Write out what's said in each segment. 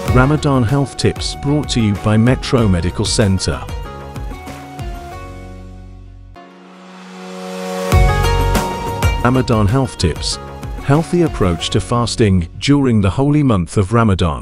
Ramadan Health Tips brought to you by Metro Medical Center. Ramadan Health Tips Healthy approach to fasting during the holy month of Ramadan.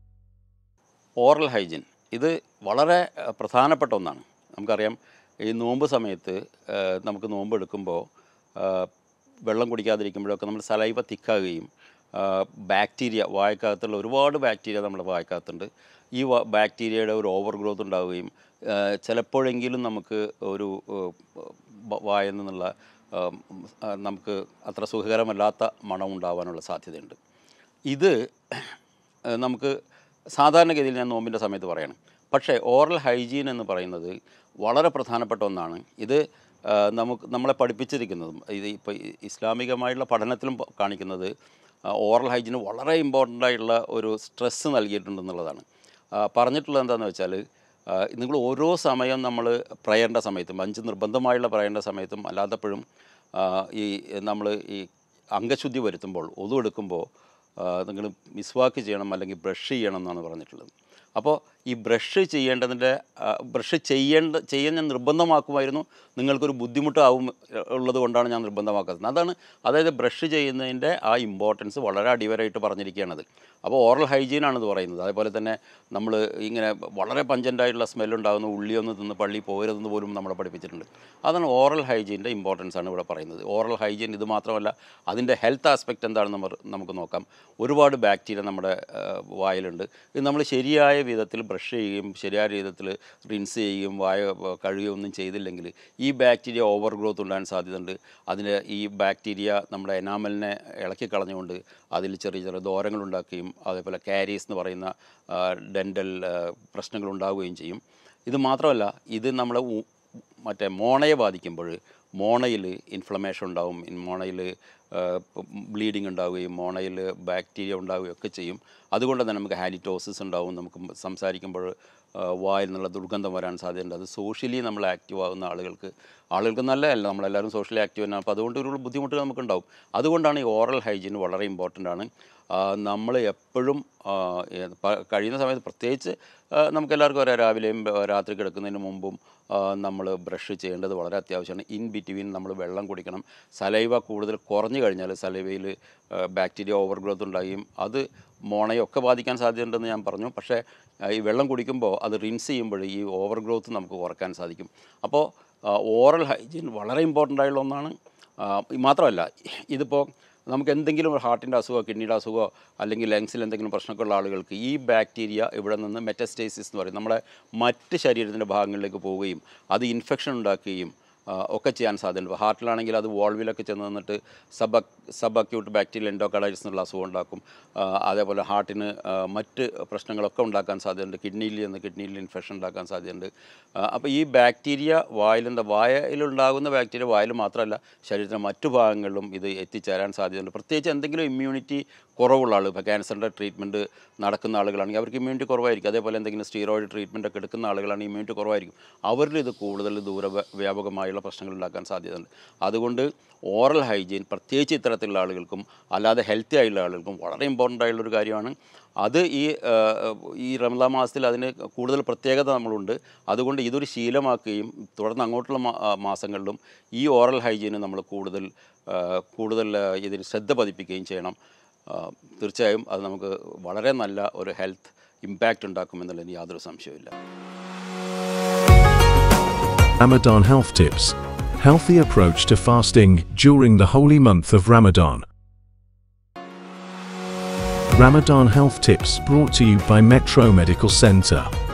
Oral hygiene ഇത് വളരെ അഹ്, പ്രധാനപ്പെട്ട ഒന്നാണ് നമുക്കറിയാം ഈ നോമ്പ് സമയത്ത് അഹ്, നമുക്ക് നോമ്പ് എടുക്കുമ്പോൾ അഹ്, വെള്ളം കുടിക്കാതിരിക്കുമ്പോഴൊക്കെ നമ്മൾ സലൈവ തിക്കാകുകയും ബാക്ടീരിയ വായക്കകത്തുള്ള ഒരുപാട് ബാക്ടീരിയ നമ്മുടെ വായക്കകത്തുണ്ട് ഈ വ ബാക്ടീരിയയുടെ ഒരു ഓവർ ഗ്രോത്ത് ഉണ്ടാവുകയും അഹ്, ചിലപ്പോഴെങ്കിലും നമുക്ക് ഒരു അഹ്, ബ- വായിൽ നിന്നുള്ള അഹ്, അഹ്, നമുക്ക് അത്ര സുഖകരമല്ലാത്ത മണം ഉണ്ടാവാനുള്ള സാധ്യതയുണ്ട് ഇത് ഏഹ് നമുക്ക് സാധാരണഗതിയിൽ ഞാൻ നോമ്പിൻ്റെ സമയത്ത് പറയണം പക്ഷേ ഓറൽ ഹൈജീൻ എന്ന് പറയുന്നത് വളരെ പ്രധാനപ്പെട്ട ഒന്നാണ് ഇത് ഏഹ് നമുക്ക് നമ്മളെ പഠിപ്പിച്ചിരിക്കുന്നതും ഇത് ഇപ്പോൾ ഇസ്ലാമികമായുള്ള പഠനത്തിലും പ- കാണിക്കുന്നത് ഓറൽ ഹൈജീന് വളരെ ഇമ്പോർട്ടൻ്റ് ആയിട്ടുള്ള ഒരു സ്ട്രെസ്സ് നൽകിയിട്ടുണ്ടെന്നുള്ളതാണ് ആ, പറഞ്ഞിട്ടുള്ളത് എന്താണെന്ന് വെച്ചാൽ നിങ്ങൾ ഓരോ സമയം നമ്മൾ പ്രയറിൻ്റെ സമയത്തും അഞ്ച് നിർബന്ധമായുള്ള പ്രയറിൻ്റെ സമയത്തും അല്ലാത്തപ്പോഴും ആ, ഈ നമ്മൾ ഈ അംഗശുദ്ധി വരുത്തുമ്പോൾ ഒതു എടുക്കുമ്പോൾ നിങ്ങൾ മിസ്വാക്ക് ചെയ്യണം അല്ലെങ്കിൽ ബ്രഷ് ചെയ്യണം എന്നാണ് പറഞ്ഞിട്ടുള്ളത് അപ്പോൾ ഈ ബ്രഷ് ചെയ്യേണ്ടതിൻ്റെ ബ്രഷ് ചെയ്യേണ്ട ചെയ്യാൻ ഞാൻ നിർബന്ധമാക്കുമായിരുന്നു നിങ്ങൾക്കൊരു ബുദ്ധിമുട്ടാവും ഉള്ളത് കൊണ്ടാണ് ഞാൻ നിർബന്ധമാക്കുന്നത് അതാണ് അതായത് ബ്രഷ് ചെയ്യുന്നതിൻ്റെ ആ ഇമ്പോർട്ടൻസ് വളരെ അടിവരായിട്ട് പറഞ്ഞിരിക്കുകയാണത് അപ്പോൾ ഓറൽ ഹൈജീനാണെന്ന് പറയുന്നത് അതേപോലെ തന്നെ നമ്മൾ ഇങ്ങനെ വളരെ പഞ്ചൻ്റായിട്ടുള്ള സ്മെല്ലുണ്ടാകുന്ന ഉള്ളിയൊന്നും തിന്ന് പള്ളി പോകരുതെന്ന് പോലും നമ്മളെ പഠിപ്പിച്ചിട്ടുണ്ട് അതാണ് ഓറൽ ഹൈജീൻ്റെ ഇമ്പോർട്ടൻസ് ആണ് ഇവിടെ പറയുന്നത് ഓറൽ ഹൈജീൻ ഇത് മാത്രമല്ല അതിൻ്റെ ഹെൽത്ത് ആസ്പെക്റ്റ് എന്താണെന്ന് നമ്മൾ നമുക്ക് നോക്കാം ഒരുപാട് ബാക്ടീരിയ നമ്മുടെ ആ, വായിലുണ്ട് ഇത് നമ്മൾ ശരിയായ വിധത്തിൽ ബ്രഷ് ചെയ്യുകയും ശരിയായ വിധത്തിൽ റിൻസ് ചെയ്യുകയും വായ കഴുകുകയും ഒന്നും ചെയ്തില്ലെങ്കിൽ ഈ ബാക്ടീരിയ ഓവർ ഗ്രോത്ത് ഉണ്ടാകാൻ സാധ്യതയുണ്ട് അതിന് ഈ ബാക്ടീരിയ നമ്മുടെ എനാമലിനെ ഇളക്കി കളഞ്ഞുകൊണ്ട് അതിൽ ചെറിയ ചെറിയ ദോരങ്ങൾ ഉണ്ടാക്കുകയും അതേപോലെ കാരീസ് എന്ന് പറയുന്ന ഡെൻ്റൽ പ്രശ്നങ്ങൾ ഉണ്ടാവുകയും ചെയ്യും ഇത് മാത്രമല്ല ഇത് നമ്മളെ ഉ- മറ്റേ മോണയെ ബാധിക്കുമ്പോൾ മോണയിൽ ഇൻഫ്ലമേഷൻ ഉണ്ടാവും ഇൻ മോണയിൽ ബ്ലീഡിങ് ഉണ്ടാവുകയും മോണയിൽ ബാക്ടീരിയ ഉണ്ടാവുകയും ഒക്കെ ചെയ്യും അതുകൊണ്ട് തന്നെ നമുക്ക് ഹാലിറ്റോസിസ് ഉണ്ടാവും നമുക്ക് സംസാരിക്കുമ്പോൾ ആ, വായിൽ നിന്നുള്ള ദുർഗന്ധം വരാൻ സാധ്യതയുണ്ട് അത് സോഷ്യലി നമ്മൾ ആക്റ്റീവ് ആകുന്ന ആളുകൾക്ക് ആളുകൾക്ക് നല്ലതല്ല നമ്മളെല്ലാവരും സോഷ്യലി ആക്റ്റീവ് തന്നെയാണ് അപ്പോൾ അതുകൊണ്ട് ഒരു ബുദ്ധിമുട്ട് നമുക്കുണ്ടാവും അതുകൊണ്ടാണ് ഈ ഓറൽ ഹൈജീൻ വളരെ ഇമ്പോർട്ടൻ്റ് ആണ് നമ്മൾ എപ്പോഴും ആ, ഏത് പ- കഴിയുന്ന സമയത്ത് പ്രത്യേകിച്ച് ആ, നമുക്കെല്ലാവർക്കും അറിയാം രാവിലെയും ആ, രാത്രി കിടക്കുന്നതിന് മുമ്പും നമ്മൾ ബ്രഷ് ചെയ്യേണ്ടത് വളരെ അത്യാവശ്യമാണ് ഇൻ ബിറ്റ്വീൻ നമ്മൾ വെള്ളം കുടിക്കണം സലൈവ കൂടുതൽ കുറഞ്ഞു കഴിഞ്ഞാൽ സലൈവയിൽ ബാക്ടീരിയ ഓവർ ഗ്രോത്ത് ഉണ്ടാകുകയും അത് മോണയൊക്കെ ബാധിക്കാൻ സാധ്യതയുണ്ടെന്ന് ഞാൻ പറഞ്ഞു പക്ഷേ ആ, ഈ വെള്ളം കുടിക്കുമ്പോൾ അത് റിൻസ് ചെയ്യുമ്പോൾ ഈ ഓവർ ഗ്രോത്ത് നമുക്ക് കുറയ്ക്കാൻ സാധിക്കും അപ്പോൾ ഓറൽ ഹൈജീൻ വളരെ ഇമ്പോർട്ടൻ്റ് ആയുള്ള ഒന്നാണ് ആ, ഈ മാത്രമല്ല ഇതിപ്പോൾ നമുക്ക് എന്തെങ്കിലും ഒരു ഹാർട്ടിൻ്റെ അസുഖമോ കിഡ്നിയുടെ അസുഖമോ അല്ലെങ്കിൽ ലങ്സിൽ എന്തെങ്കിലും പ്രശ്നമൊക്കെ ഉള്ള ആളുകൾക്ക് ഈ ബാക്ടീരിയ ഇവിടെ നിന്ന് മെറ്റസ്റ്റേസിസ് എന്ന് പറയും നമ്മുടെ മറ്റ് ശരീരത്തിൻ്റെ ഭാഗങ്ങളിലേക്ക് പോവുകയും അത് ഇൻഫെക്ഷൻ ഉണ്ടാക്കുകയും ആ, ഒക്കെ ചെയ്യാൻ സാധ്യതയുണ്ട് ഇപ്പോൾ ഹാർട്ടിലാണെങ്കിൽ അത് വോൾവിലൊക്കെ ചെന്ന് നിന്നിട്ട് sub sub acute bacterial endocarditis എന്നുള്ള അസുഖം ഉണ്ടാക്കും ആ, അതേപോലെ ഹാർട്ടിന് ആ, മറ്റ് പ്രശ്നങ്ങളൊക്കെ ഉണ്ടാക്കാൻ സാധ്യതയുണ്ട് കിഡ്നിയിൽ ചെന്ന് കിഡ്നിയിൽ ഇൻഫെക്ഷൻ ഉണ്ടാക്കാൻ സാധ്യതയുണ്ട് അപ്പോൾ ഈ ബാക്ടീരിയ വായിലെന്താ വായയിലുണ്ടാകുന്ന ബാക്ടീരിയ വായിൽ മാത്രമല്ല ശരീരത്തിൻ്റെ മറ്റു ഭാഗങ്ങളിലും ഇത് എത്തിച്ചേരാൻ സാധ്യതയുണ്ട് പ്രത്യേകിച്ച് എന്തെങ്കിലും ഇമ്മ്യൂണിറ്റി കുറവുള്ള ആൾ ഇപ്പോൾ ക്യാൻസറിൻ്റെ ട്രീറ്റ്മെൻറ്റ് നടക്കുന്ന ആളുകളാണെങ്കിൽ അവർക്ക് ഇമ്മ്യൂണിറ്റി കുറവായിരിക്കും അതേപോലെ എന്തെങ്കിലും സ്റ്റീറോയിഡ് ട്രീറ്റ്മെൻ്റ് ഒക്കെ എടുക്കുന്ന ആളുകളാണെങ്കിൽ ഇമ്മ്യൂണിറ്റി കുറവായിരിക്കും അവരിൽ ഇത് കൂടുതൽ ദൂര വ്യാപകമായുള്ള പ്രശ്നങ്ങൾ ഉണ്ടാക്കാൻ സാധ്യതയുണ്ട് അതുകൊണ്ട് ഓറൽ ഹൈജീൻ പ്രത്യേകിച്ച് ഇത്തരത്തിലുള്ള ആളുകൾക്കും അല്ലാതെ ഹെൽത്തി ആയിട്ടുള്ള ആളുകൾക്കും വളരെ ഇമ്പോർട്ടൻ്റ് ആയിട്ടുള്ളൊരു കാര്യമാണ് അത് ഈ ആ, ഈ റമദാൻ മാസത്തിൽ അതിന് കൂടുതൽ പ്രത്യേകത നമ്മളുണ്ട് അതുകൊണ്ട് ഇതൊരു ശീലമാക്കുകയും തുടർന്ന് അങ്ങോട്ടുള്ള മാ- ആ, മാസങ്ങളിലും ഈ ഓറൽ ഹൈജീന് നമ്മൾ കൂടുതൽ ആ, കൂടുതൽ ആ, ഇതിന് ശ്രദ്ധ പതിപ്പിക്കുകയും ചെയ്യണം ആ, തീർച്ചയായും അത് നമുക്ക് വളരെ നല്ല ഒരു ഹെൽത്ത് ഇമ്പാക്റ്റ് ഉണ്ടാക്കുമെന്നുള്ളതിന് യാതൊരു സംശയവുമില്ല Ramadan Health Tips Healthy approach to fasting during the holy month of Ramadan. Ramadan Health Tips brought to you by Metro Medical Center.